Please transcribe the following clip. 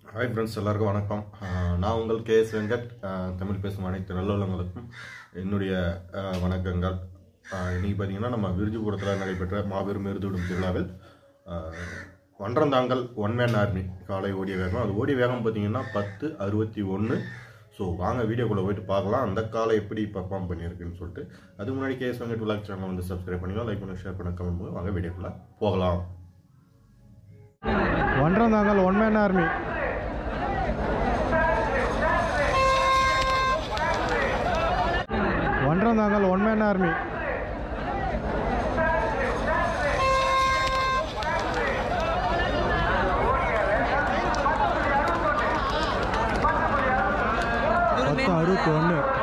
hi friends எல்லாருக்கும் வணக்கம் ஆஹ் நான் உங்கள் கே எஸ் வெங்கட் ஆஹ் தமிழ் பேசும் அனைத்து நல்லுள்ளங்களுக்கும் என்னுடைய ஆஹ் வணக்கங்கள் ஆஹ் இன்னைக்கு பார்த்தீங்கன்னா நம்ம விருதுபுரத்தில் நடைபெற்ற மாபெரும் எருதுவிடும் திருவிழாவில் ஆஹ் ஒன்றந்தாங்கல் ஒன் மேன் ஆர்மி காலை ஓடிய வேகம் அது ஓடிய வேகம் பார்த்தீங்கன்னா பத்து அறுபத்தி ஒன்று ஸோ வாங்க வீடியோக்குள்ளே போயிட்டு பார்க்கலாம் அந்த காலை எப்படி பர்ஃபார்ம் பண்ணியிருக்குன்னு சொல்லிட்டு அதுக்கு முன்னாடி கேஎஸ் வெங்கட் விளாக் சேனல் வந்து சப்ஸ்கிரைப் பண்ணிக்கலாம் லைக் பண்ணி ஷேர் பண்ண கமெண்ட் பண்ணுங்க வாங்க வீடியோக்குள்ளே போகலாம் Ondrandhangal one man army Ondrandhangal one man army பத்து அறுபத்தி ஒன்று